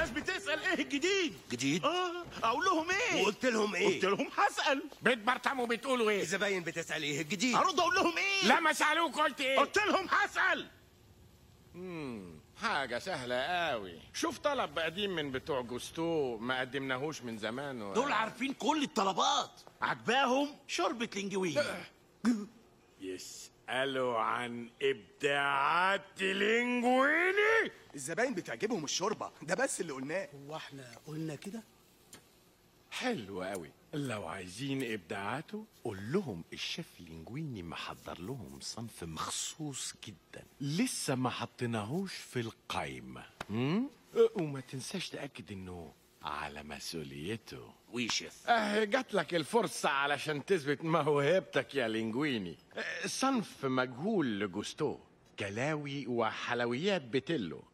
الناس بتسال ايه الجديد جديد؟ اه اقول لهم ايه وقلت لهم ايه؟ قلت لهم هسال بيت برطموا بتقولوا ايه الزباين بتسأل ايه الجديد؟ ارد اقول لهم ايه لا ما سالوك قلت ايه قلت لهم هسال حاجة سهلة قوي شوف طلب قديم من بتوع جوستو ما قدمناهوش من زمان و... دول عارفين كل الطلبات عجباهم شوربة لينجوين يسألوا عن إبداعات لينجويني الزباين بتعجبهم الشوربه ده بس اللي قلناه هو احنا قلنا كده حلو قوي لو عايزين إبداعاته قول لهم الشيف لينجويني محضر لهم صنف مخصوص جدا لسه ما حطيناهوش في القايمة هم؟ أه، وما تنساش تأكد إنه على مسؤوليته وي شيف اه جات لك الفرصة علشان تثبت موهبتك يا لينجويني اه، صنف مجهول لجوستو كلاوي وحلويات بتلو